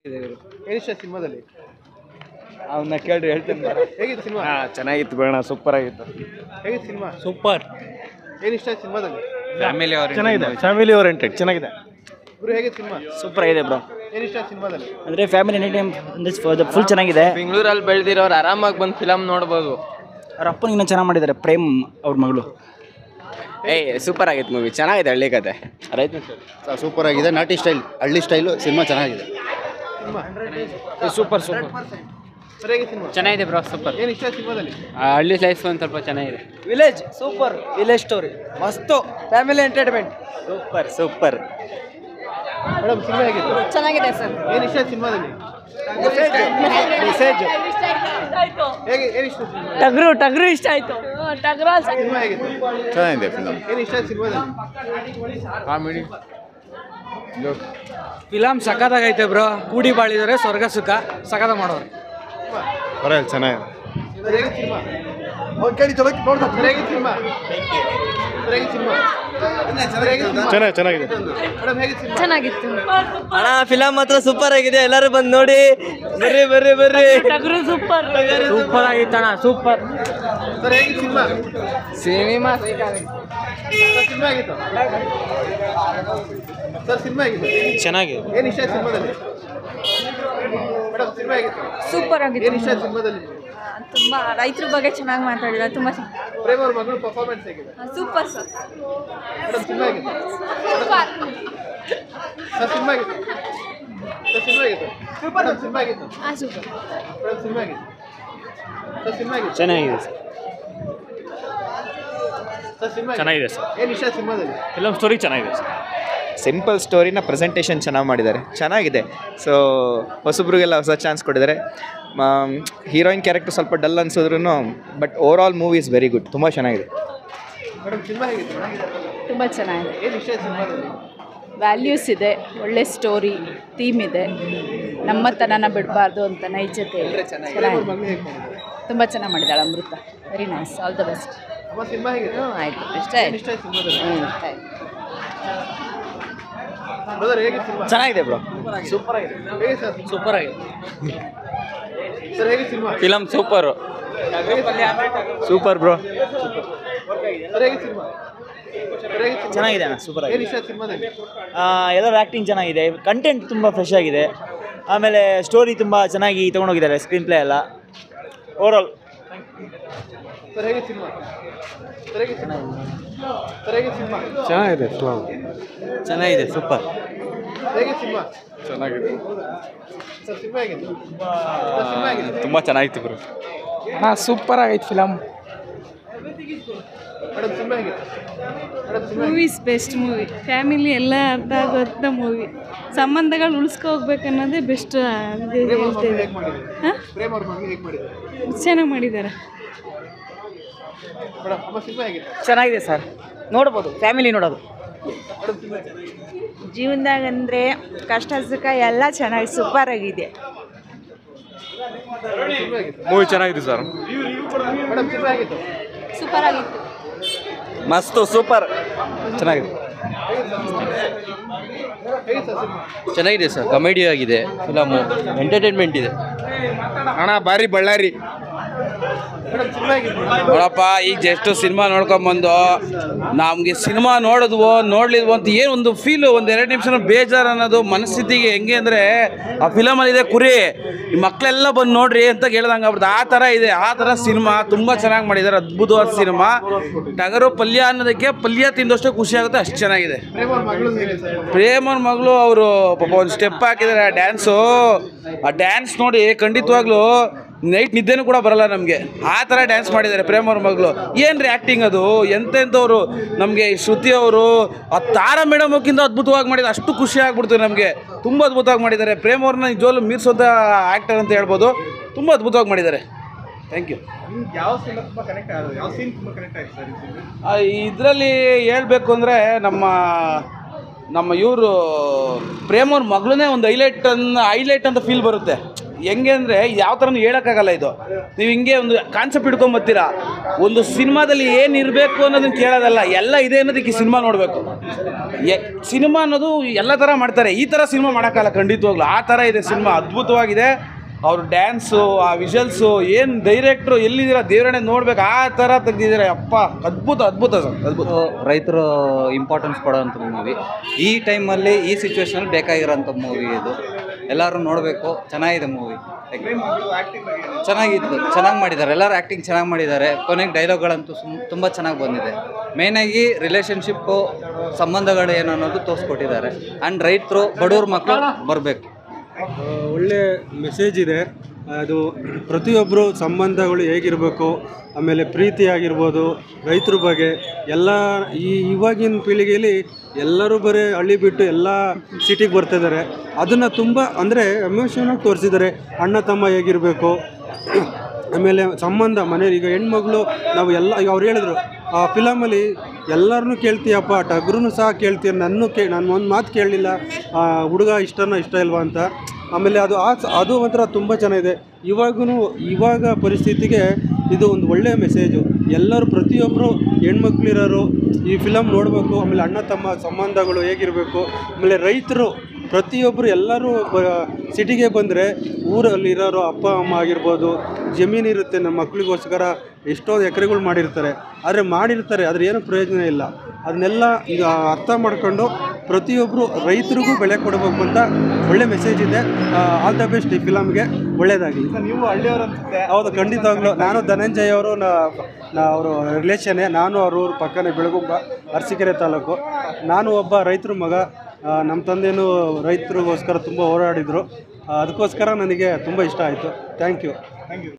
ಏನಿಷ್ಟ ಸಿನಿಮಾದಲ್ಲಿ ಅವನ್ನ ಕೇಳ್ರಿ ಹೇಳ್ತೇನೆ ಹೇಗಿತ್ತು ಸಿನಿಮಾ ಹಾ ಚೆನ್ನಾಗಿತ್ತು ಬೇಡ ಸೂಪರ್ ಆಗಿತ್ತು ಹೇಗಿತ್ತು ಸಿನಿಮಾ ಸೂಪರ್ ಏನಿಷ್ಟ ಸಿನಿಮಾದಲ್ಲಿ ಫ್ಯಾಮಿಲಿ ಅವ್ರ ಚೆನ್ನಾಗಿದೆ ಫ್ಯಾಮಿಲಿ ಓರಿಯೆಂಟೆಡ್ ಚೆನ್ನಾಗಿದೆ ಗುರು ಹೇಗಿತ್ತು ಸಿನಿಮಾ ಸೂಪರ್ ಆಗಿದೆ ಬ್ರೋ ಏನಿಷ್ಟ ಸಿನಿಮಾದಲ್ಲಿ ಅಂದರೆ ಫ್ಯಾಮಿಲಿ ಎನಿ ಟೈಮ್ ಫುಲ್ ಚೆನ್ನಾಗಿದೆ ಬೆಂಗಳೂರಲ್ಲಿ ಬೆಳೆದಿರೋರು ಆರಾಮಾಗಿ ಬಂದು ಫಿಲಮ್ ನೋಡ್ಬೋದು ಅವ್ರ ಅಪ್ಪನ ಇನ್ನೂ ಚೆನ್ನಾಗಿ ಮಾಡಿದ್ದಾರೆ ಪ್ರೇಮ್ ಅವ್ರ ಮಗಳು ಏಯ್ ಸೂಪರ್ ಆಗಿತ್ತು ಮೂವಿ ಚೆನ್ನಾಗಿದೆ ಹಳ್ಳಿ ಕತೆ ರೈತ ಸೂಪರ್ ಆಗಿದೆ ನಾಟಿ ಸ್ಟೈಲ್ ಹಳ್ಳಿ ಸ್ಟೈಲು ಸಿನಿಮಾ ಚೆನ್ನಾಗಿದೆ ಸಿನಿಮಾ ಸೂಪರ್ ಸೂಪರ್ ಸರ್ ಹೇಗಿತ್ತು ಸಿನಿಮಾ ಚೆನ್ನಾಗಿದೆ ಬ್ರೋ ಸೂಪರ್ ಏನಿಷ್ಟ ಸಿನಿಮಾದಲ್ಲಿ ಹಳ್ಳಿ ಲೈಫ್ ಒಂದು ಸ್ವಲ್ಪ ಚೆನ್ನಾಗಿದೆ ವಿಲೇಜ್ ಸೂಪರ್ ವಿಲೇಜ್ ಸ್ಟೋರಿ ಮಸ್ತು family entertainment super super madam cinema ಹೇಗಿತ್ತು ಚೆನ್ನಾಗಿದೆ ಸರ್ ಏನಿಷ್ಟ ಸಿನಿಮಾದಲ್ಲಿ ಮೆಸೇಜ್ ಹೇಗೆ ಏನಿಷ್ಟ ಸಿನಿಮಾ ಟಗರು ಟಗರು ಇಷ್ಟ ಆಯ್ತು ಟಗರು ಸಿನಿಮಾ ಹೇಗಿತ್ತು ಚೆನ್ನಾಗಿದೆ ಫಿಲಮ್ ಏನಿಷ್ಟ ಸಿನಿಮಾದಲ್ಲಿ ಕಾಮಿಡಿ ಫಿಲಮ್ ಸಖತ್ತಾಗೈತೆ ಬ್ರೋ ಕೂಡಿ ಬಾಳಿದರೆ ಸ್ವರ್ಗ ಸುಖ ಸಖತ ಮಾಡೋರು ಪರವಾಗಿಲ್ಲ ಚೆನ್ನಾಗಿದೆ ಸರ್ ಹೇಗಿತ್ತು ಸಿನಿಮಾ ಒಂದು ಕಡೆ ಚಲೋ ನೋಡ್ತಾ ಸರ್ ಹೇಗಿತ್ತು ಸಿನಿಮಾ ಸರ್ ಹೇಗಿತ್ತು ಸಿನಿಮಾ ಸರ್ ಹೇಗಿತ್ತು ಸಿನಿಮಾ ಚೆನ್ನಾಗಿ ಚೆನ್ನಾಗಿದೆ ಮೇಡಮ್ ಹೇಗಿತ್ತು ಸಿನಿಮಾ ಚೆನ್ನಾಗಿತ್ತು ಅಣ್ಣ ಫಿಲಮ್ ಮಾತ್ರ ಸೂಪರ್ ಆಗಿದೆ ಎಲ್ಲರೂ ಬಂದು ನೋಡಿ ಬರ್ರಿ ಬರ್ರಿ ಬರ್ರಿ ಟಗರು ಸೂಪರ್ ಸೂಪರ್ ಆಗಿತ್ತಣ್ಣ ಸೂಪರ್ ಸರ್ ಹೇಗಿತ್ತು ಸಿನಿಮಾ ಸಿನಿಮಾ ಸರ್ ಸಿನಿಮಾ ಆಗಿತ್ತು ಸರ್ ಸಿನಿಮಾ ಆಗಿತ್ತು ಚೆನ್ನಾಗಿದೆ ಏನಿಷ್ಟ ಸಿನಿಮಾದಲ್ಲಿ ಮೇಡಮ್ ಸಿನಿಮಾ ಆಗಿತ್ತು ಸೂಪರ್ ಆಗಿತ್ತು ಏನಿಷ್ಟ ಸಿನಿಮಾದಲ್ಲಿ ತುಂಬಾ ರೈತರ ಬಗ್ಗೆ ಚೆನ್ನಾಗಿ ಮಾತಾಡಿದ್ದಾರೆ ತುಂಬಾ ಪ್ರೇಮ್ ಅವ್ರ ಮಗಳು ಪರ್ಫಾರ್ಮೆನ್ಸ್ ಹೇಗಿದೆ ಸೂಪರ್ ಸರ್ ಮೇಡಮ್ ಸಿನಿಮಾ ಆಗಿತ್ತು ಸರ್ ಸಿನಿಮಾ ಆಗಿತ್ತು ಸರ್ ಸಿನಿಮಾ ಆಗಿತ್ತು ಮೇಡಮ್ ಸಿನಿಮಾ ಆಗಿತ್ತು ಹಾಂ ಸೂಪರ್ ಮೇಡಮ್ ಸಿನಿಮಾ ಆಗಿತ್ತು ಸರ್ ಸಿನಿಮಾ ಆಗಿತ್ತು ಚೆನ್ನಾಗಿದೆ ಸರ್ ಸಿನಿಮಾ ಚೆನ್ನಾಗಿದೆ ಸರ್ ಏನಿಷ್ಟ ಸಿನಿಮಾದಲ್ಲಿ ಫಿಲಮ್ ಸ್ಟೋರಿ ಚೆನ್ನಾಗಿದೆ ಸರ್ ಸಿಂಪಲ್ ಸ್ಟೋರಿನ ಪ್ರೆಸೆಂಟೇಷನ್ ಚೆನ್ನಾಗಿ ಮಾಡಿದ್ದಾರೆ ಚೆನ್ನಾಗಿದೆ ಸೊ ಹೊಸಬ್ರಿಗೆಲ್ಲ ಹೊಸ ಚಾನ್ಸ್ ಕೊಟ್ಟಿದ್ದಾರೆ ಹೀರೋಯಿನ್ ಕ್ಯಾರೆಕ್ಟರ್ ಸ್ವಲ್ಪ ಡಲ್ ಅನ್ಸಿದ್ರು but over all movie is very good ತುಂಬ ಚೆನ್ನಾಗಿದೆ ಮೇಡಮ್ ಸಿನಿಮಾ ಹೇಗಿತ್ತು ತುಂಬ ಚೆನ್ನಾಗಿದೆ ಏನಿಷ್ಟ ಸಿನಿಮಾದಲ್ಲಿ ವ್ಯಾಲ್ಯೂಸ್ ಇದೆ ಒಳ್ಳೆ ಸ್ಟೋರಿ ಥೀಮ್ ಇದೆ ನಮ್ಮತನನ ಬಿಡಬಾರ್ದು ಅಂತ ನೈಜತೆ ಇದೆ ಪ್ರೇಮ್ ಅವ್ರ ಚೆನ್ನಾಗಿದೆ ಮಗಳು ಹೇಗೆ ಮಾಡಿದ್ರು ತುಂಬ ಚೆನ್ನಾಗಿ ಮಾಡಿದ್ದಾಳೆ Amrita very nice all the best ಅಮ್ಮ ಸಿನಿಮಾ ಹೇಗಿತ್ತು ಹ್ಞೂ ಆಯಿತು ಇಷ್ಟ ಆಯ್ತು ಏನಿಷ್ಟ ಸಿನಿಮಾದಲ್ಲಿ ಹ್ಞೂ ಇಷ್ಟ ಆಯ್ತು ಬ್ರದರ್ ಹೇಗಿತ್ತು ಸಿನಿಮಾ ಚೆನ್ನಾಗಿದೆ ಬ್ರೋ ಹೇಗೆ ಸರ್ ಸೂಪರ್ ಆಗಿದೆ ಸರ್ ಹೇಗೆ cinema film super super bro sir ಹೇಗೆ ಸಿನಿಮಾ ಸರ್ ಹೇಗೆ ಸಿನಿಮಾ ಚೆನ್ನಾಗಿದೆ ಅಣ್ಣ ಸೂಪರ್ ಆಗಿದೆ ಏನಿಷ್ಟ ಸಿನಿಮಾದಲ್ಲಿ ಎಲ್ಲರ ಆ್ಯಕ್ಟಿಂಗ್ ಚೆನ್ನಾಗಿದೆ ಕಂಟೆಂಟ್ ತುಂಬ ಫ್ರೆಶ್ ಆಗಿದೆ ಆಮೇಲೆ ಸ್ಟೋರಿ ತುಂಬ ಚೆನ್ನಾಗಿ ತೊಗೊಂಡೋಗಿದ್ದಾರೆ ಸ್ಕ್ರೀನ್ ಪ್ಲೇ ಎಲ್ಲ ಓವರಾಲ್ ಸರ್ ಹೇಗೆ ಸಿನಿಮಾ ಸರ್ ಹೇಗೆ ಸಿನಿಮಾ ಸರ್ ಹೇಗೆ ಸಿನಿಮಾ ಚೆನ್ನಾಗಿದೆ ಫಿಲಮ್ ಚೆನ್ನಾಗಿದೆ ಸೂಪರ್ ಹೇಗೆ ಸಿನಿಮಾ ಚೆನ್ನಾಗಿದೆ ಸರ್ ಸಿನಿಮಾ ಹೇಗಿತ್ತು ಸರ್ ಸಿನಿಮಾ ಹೇಗಿತ್ತು ತುಂಬ ಚೆನ್ನಾಗಿತ್ತು ಬ್ರೋ ಅಣ್ಣ ಸೂಪರ್ ಆಗೈತೆ ಫಿಲಮ್ ಮೇಡಮ್ ಸಿನಿಮಾ ಹೇಗಿತ್ತು madam cinema movies best movie family ಎಲ್ಲ ಅರ್ಥ ಆಗೋಂಥ ಮೂವಿ ಸಂಬಂಧಗಳು ಉಳಿಸ್ಕೊ ಹೋಗ್ಬೇಕನ್ನೋದೇ ಬೆಸ್ಟ್ ಪ್ರೇಮ್ ಅವ್ರ ಮಗಳು ಹೇಳ್ತೇವೆ ಹೇಗೆ ಮಾಡಿದ್ರು ಹಾಂ ಪ್ರೇಮ್ ಅವ್ರ ಮಗಳು ಹೇಗೆ ಮಾಡಿದ್ರು ಚೆನ್ನಾಗಿ ಮಾಡಿದ್ದಾರೆ ಮೇಡಮ್ ಅಮ್ಮ ಸಿನಿಮಾ ಹೇಗಿತ್ತು ಚೆನ್ನಾಗಿದೆ ಸರ್ ನೋಡ್ಬೋದು ಫ್ಯಾಮಿಲಿ ನೋಡೋದು ಮೇಡಮ್ ಸಿನಿಮಾ ಜೀವನದಾಗ ಅಂದರೆ ಕಷ್ಟ ಸುಖ ಎಲ್ಲ ಚೆನ್ನಾಗಿ ಸೂಪರ್ ಆಗಿದೆ ಸಿನಿಮಾ ಹೇಗಿತ್ತು ಮೂವಿ ಚೆನ್ನಾಗಿದೆ ಸರ್ ಮೇಡಮ್ ಸಿನಿಮಾ ಹೇಗಿತ್ತು ಸೂಪರ್ ಆಗಿತ್ತು ಮಸ್ತು ಸೂಪರ್ ಚೆನ್ನಾಗಿದೆ ಹೇಗೆ ಸರ್ ಸಿನಿಮಾ ಚೆನ್ನಾಗಿದೆ ಸರ್ ಕಾಮಿಡಿ ಆಗಿದೆ ಫಿಲಮು ಎಂಟರ್ಟೈನ್ಮೆಂಟ್ ಇದೆ ಅಣ್ಣ ಬಾರಿ ಬಳ್ಳಾರಿ ಮೇಡಮ್ ಸಿನಿಮಾ ಹೇಗಿತ್ತು ನೋಡಪ್ಪ ಈಗ ಜಸ್ಟ್ ಸಿನಿಮಾ ನೋಡ್ಕೊಂಬಂದು ನಮಗೆ ಸಿನಿಮಾ ನೋಡಿದ್ವೋ ನೋಡ್ಲಿದ್ವೋ ಅಂತ ಏನು ಒಂದು ಫೀಲು ಒಂದು ಎರಡು ನಿಮಿಷ ಬೇಜಾರು ಅನ್ನೋದು ಮನಸ್ಥಿತಿಗೆ ಹೆಂಗೆ ಅಂದರೆ ಆ ಫಿಲಮಲ್ಲಿದೆ ಕುರಿ ಈ ಮಕ್ಕಳೆಲ್ಲ ಬಂದು ನೋಡ್ರಿ ಅಂತ ಹೇಳ್ದಂಗೆ ಆಗ್ಬಿಡ್ತು ಆ ಥರ ಇದೆ ಆ ಥರ ಸಿನಿಮಾ ತುಂಬ ಚೆನ್ನಾಗಿ ಮಾಡಿದ್ದಾರೆ ಅದ್ಭುತವಾದ ಸಿನಿಮಾ ಟಗರು ಪಲ್ಯ ಅನ್ನೋದಕ್ಕೆ ಪಲ್ಯ ತಿಂದಷ್ಟು ಖುಷಿ ಆಗುತ್ತೆ ಅಷ್ಟು ಚೆನ್ನಾಗಿದೆ ಪ್ರೇಮ್ ಅವ್ರ ಮಗಳು ಹೇಗೆ ಸರ್ ಪ್ರೇಮನ್ ಮಗಳು ಅವರು ಪಾಪ ಒಂದು ಸ್ಟೆಪ್ ಹಾಕಿದ್ದಾರೆ ಆ ಡ್ಯಾನ್ಸು ಆ ಡ್ಯಾನ್ಸ್ ನೋಡಿ ಖಂಡಿತವಾಗ್ಲೂ ನೈಟ್ ನಿದ್ದೆನೂ ಕೂಡ ಬರಲ್ಲ ನಮಗೆ ಆ ಥರ ಡ್ಯಾನ್ಸ್ ಮಾಡಿದ್ದಾರೆ ಪ್ರೇಮ್ ಅವ್ರ ಮಗಳು ಏನು ರೀ ಆ್ಯಕ್ಟಿಂಗ್ ಅದು ಎಂತೆಂಥವ್ರು ನಮಗೆ ಶ್ರುತಿ ಅವರು ಆ ತಾರ ಮೇಡಮಕ್ಕಿಂತ ಅದ್ಭುತವಾಗಿ ಮಾಡಿದ್ದಾರೆ ಅಷ್ಟು ಖುಷಿ ಆಗ್ಬಿಡ್ತು ನಮಗೆ ತುಂಬ ಅದ್ಭುತವಾಗಿ ಮಾಡಿದ್ದಾರೆ ಪ್ರೇಮ್ ಅವ್ರನ್ನ ನಿಜವಾಗ್ಲೂ ಮೀರಿಸೋಂಥ ಆ್ಯಕ್ಟರ್ ಅಂತ ಹೇಳ್ಬೋದು ತುಂಬ ಅದ್ಭುತವಾಗಿ ಮಾಡಿದ್ದಾರೆ ಥ್ಯಾಂಕ್ ಯು ನಿಮ್ಗೆ ಯಾವ ಸಿನಿಮಾ ತುಂಬ ಕನೆಕ್ಟ್ ಆಗೋದು ಯಾವ ಸೀನ್ ತುಂಬ ಕನೆಕ್ಟ್ ಆಯ್ತು ಸರ್ ಈ ಸಿನಿಮಾ ಇದರಲ್ಲಿ ಹೇಳಬೇಕು ಅಂದರೆ ನಮ್ಮ ನಮ್ಮ ಇವರು ಪ್ರೇಮವ್ರ ಮಗಳನ್ನೇ ಒಂದು ಹೈಲೈಟ್ ಅನ್ನ ಹೈಲೈಟ್ ಅಂತ ಫೀಲ್ ಬರುತ್ತೆ ಹೆಂಗೆ ಅಂದರೆ ಯಾವ ಥರನೂ ಹೇಳೋಕ್ಕಾಗಲ್ಲ ಇದು ನೀವು ಹಿಂಗೆ ಒಂದು ಕಾನ್ಸೆಪ್ಟ್ ಹಿಡ್ಕೊಂಬತ್ತೀರಾ ಒಂದು ಸಿನಿಮಾದಲ್ಲಿ ಏನು ಇರಬೇಕು ಅನ್ನೋದನ್ನ ಕೇಳೋದಲ್ಲ ಎಲ್ಲ ಇದೆ ಅನ್ನೋದಕ್ಕೆ ಸಿನಿಮಾ ನೋಡಬೇಕು ಸಿನಿಮಾ ಅನ್ನೋದು ಎಲ್ಲ ಥರ ಮಾಡ್ತಾರೆ ಈ ಥರ ಸಿನಿಮಾ ಮಾಡೋಕ್ಕಲ್ಲ ಖಂಡಿತವಾಗ್ಲು ಆ ಥರ ಇದೆ ಸಿನಿಮಾ ಅದ್ಭುತವಾಗಿದೆ ಅವ್ರ ಡ್ಯಾನ್ಸು ಆ ವಿಷಲ್ಸು ಏನು ಡೈರೆಕ್ಟ್ರು ಎಲ್ಲಿದ್ದೀರಾ ದೇವರನ್ನೇ ನೋಡ್ಬೇಕು ಆ ಥರ ತೆಗ್ದಿದ್ದಾರೆ ಅಪ್ಪ ಅದ್ಭುತ ಅದ್ಭುತ ಸರ್ ಅದ್ಭುತ ರೈತರು ಇಂಪಾರ್ಟೆನ್ಸ್ ಕೊಡೋಂಥ ಮೂವಿ ಈ ಟೈಮಲ್ಲಿ ಈ ಸಿಚುವೇಶನಲ್ಲಿ ಬೇಕಾಗಿರೋಂಥ ಮೂವಿ ಇದು ಎಲ್ಲರೂ ನೋಡಬೇಕು ಚೆನ್ನಾಗಿದೆ ಮೂವಿ ಚೆನ್ನಾಗಿತ್ತು ಚೆನ್ನಾಗಿ ಮಾಡಿದ್ದಾರೆ ಎಲ್ಲರೂ ಆ್ಯಕ್ಟಿಂಗ್ ಚೆನ್ನಾಗಿ ಮಾಡಿದ್ದಾರೆ ಕೊನೆಗೆ ಡೈಲಾಗ್ಗಳಂತೂ ಸುಮ್ ತುಂಬ ಚೆನ್ನಾಗಿ ಬಂದಿದೆ ಮೇಯ್ನಾಗಿ ರಿಲೇಷನ್ಶಿಪ್ಪು ಸಂಬಂಧಗಳು ಏನು ಅನ್ನೋದು ತೋರಿಸ್ಕೊಟ್ಟಿದ್ದಾರೆ ಆ್ಯಂಡ್ ರೈತರು ಬಡವ್ರ ಮಕ್ಕಳು ಬರಬೇಕು ಒಳ್ಳೆ ಮೆಸೇಜ್ ಇದೆ ಅದು ಪ್ರತಿಯೊಬ್ಬರು ಸಂಬಂಧಗಳು ಹೇಗಿರಬೇಕು ಆಮೇಲೆ ಪ್ರೀತಿ ಆಗಿರ್ಬೋದು ರೈತರ ಬಗ್ಗೆ ಎಲ್ಲ ಈ ಇವಾಗಿನ ಪೀಳಿಗೆಯಲ್ಲಿ ಎಲ್ಲರೂ ಬರೀ ಹಳ್ಳಿ ಬಿಟ್ಟು ಎಲ್ಲ ಸಿಟಿಗೆ ಬರ್ತಿದ್ದಾರೆ ಅದನ್ನು ತುಂಬ ಅಂದರೆ ಎಮೋಷನಾಗಿ ತೋರಿಸಿದ್ದಾರೆ ಅಣ್ಣ ತಮ್ಮ ಹೇಗಿರಬೇಕು ಆಮೇಲೆ ಸಂಬಂಧ ಮನೇಲಿ ಈಗ ಹೆಣ್ಮಗಳು ನಾವು ಎಲ್ಲ ಈಗ ಅವ್ರು ಹೇಳಿದ್ರು ಆ ಫಿಲಮಲ್ಲಿ ಎಲ್ಲರನ್ನೂ ಕೇಳ್ತೀಯಪ್ಪ ಟಗ್ರೂ ಸಹ ಕೇಳ್ತೀಯ ನನ್ನ ಕೇ ನಾನು ಒಂದು ಮಾತು ಕೇಳಲಿಲ್ಲ ಹುಡುಗ ಇಷ್ಟನ ಇಷ್ಟ ಇಲ್ವಾ ಅಂತ ಆಮೇಲೆ ಅದು ಆ ಅದು ಒಂಥರ ತುಂಬ ಚೆನ್ನಾಗಿದೆ ಇವಾಗೂ ಇವಾಗ ಪರಿಸ್ಥಿತಿಗೆ ಇದು ಒಂದು ಒಳ್ಳೆಯ ಮೆಸೇಜು ಎಲ್ಲರೂ ಪ್ರತಿಯೊಬ್ಬರು ಹೆಣ್ಮಕ್ಳಿರೋರು ಈ ಫಿಲಮ್ ನೋಡಬೇಕು ಆಮೇಲೆ ಅಣ್ಣ ತಮ್ಮ ಸಂಬಂಧಗಳು ಹೇಗಿರಬೇಕು ಆಮೇಲೆ ರೈತರು ಪ್ರತಿಯೊಬ್ಬರು ಎಲ್ಲರೂ ಸಿಟಿಗೆ ಬಂದರೆ ಊರಲ್ಲಿರೋರು ಅಪ್ಪ ಅಮ್ಮ ಆಗಿರ್ಬೋದು ಜಮೀನಿರುತ್ತೆ ನಮ್ಮ ಮಕ್ಕಳಿಗೋಸ್ಕರ ಎಷ್ಟೋ ಎಕರೆಗಳು ಮಾಡಿರ್ತಾರೆ ಆದರೆ ಮಾಡಿರ್ತಾರೆ ಆದರೆ ಏನೂ ಪ್ರಯೋಜನ ಇಲ್ಲ ಅದನ್ನೆಲ್ಲ ಈಗ ಅರ್ಥ ಮಾಡ್ಕೊಂಡು ಪ್ರತಿಯೊಬ್ಬರು ರೈತರಿಗೂ ಬೆಳೆ ಕೊಡಬೇಕು ಅಂತ ಒಳ್ಳೆ ಮೆಸೇಜ್ ಇದೆ ಆಲ್ ದ ಬೆಸ್ಟ್ ಈ ಫಿಲಮ್ಗೆ ಒಳ್ಳೇದಾಗಲಿ ನೀವು ಹಳ್ಳಿಯವರು ಅನ್ಸುತ್ತೆ ಹೌದು ಖಂಡಿತವಾಗ್ಲೂ ನಾನು ಧನಂಜಯ್ ಅವರು ನಾ ಅವರು ರಿಲೇಷನ್ನೇ ನಾನು ಅವ್ರ ಊರು ಪಕ್ಕನೇ ಬೆಳಗುಂಬ ಅರಸೀಕೆರೆ ತಾಲೂಕು ನಾನು ಒಬ್ಬ ರೈತರ ಮಗ ಆ, ನಮ್ಮ ತಂದೆನೂ ರೈತರಿಗೋಸ್ಕರ ತುಂಬ ಹೋರಾಡಿದರು ಅದಕ್ಕೋಸ್ಕರ ನನಗೆ ತುಂಬ ಇಷ್ಟ ಆಯಿತು ಥ್ಯಾಂಕ್ ಯು